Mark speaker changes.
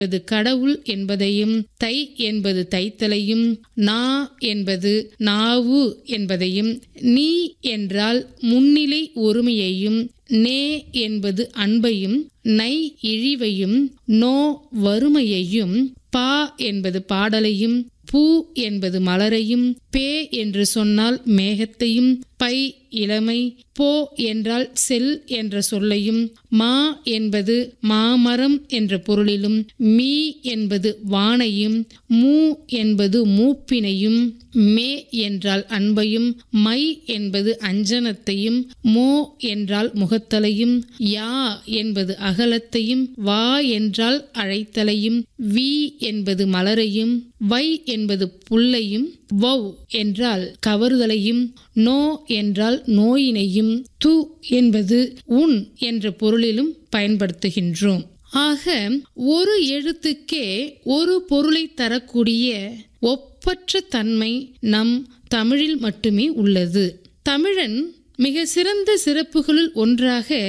Speaker 1: என்பது கடவுள் என்பதையும் தை என்பது தைத்தலையும் நா என்பது நாவு என்பதையும் நீ என்றால் முன்னிலை ஒருமையையும் நே என்பது அன்பையும் நை இழிவையும் நோ வறுமையையும் பா என்பது பாடலையும் பூ என்பது மலரையும் பே என்று சொன்னால் மேகத்தையும் பை இளமை போ என்றால் செல் என்ற சொல்லையும் மா என்பது மாமரம் என்ற பொருளிலும் மீ என்பது வானையும் மூ என்பது மூப்பினையும் மே என்றால் அன்பையும் மை என்பது அஞ்சனத்தையும் மோ என்றால் முகத்தலையும் யா என்பது அகலத்தையும் வா என்றால் அழைத்தலையும் வி என்பது மலரையும் வை என்பது புல்லையும் வௌ என்றால் கவறுதலையும் நோ என்றால் நோயினையும் து என்பது உன் என்ற பொருளிலும் பயன்படுத்துகின்றோம் ஆக ஒரு எழுத்துக்கே ஒரு பொருளை தரக்கூடிய ஒப்பற்ற தன்மை நம் தமிழில் மட்டுமே உள்ளது தமிழன் மிக சிறந்த சிறப்புகளுள் ஒன்றாக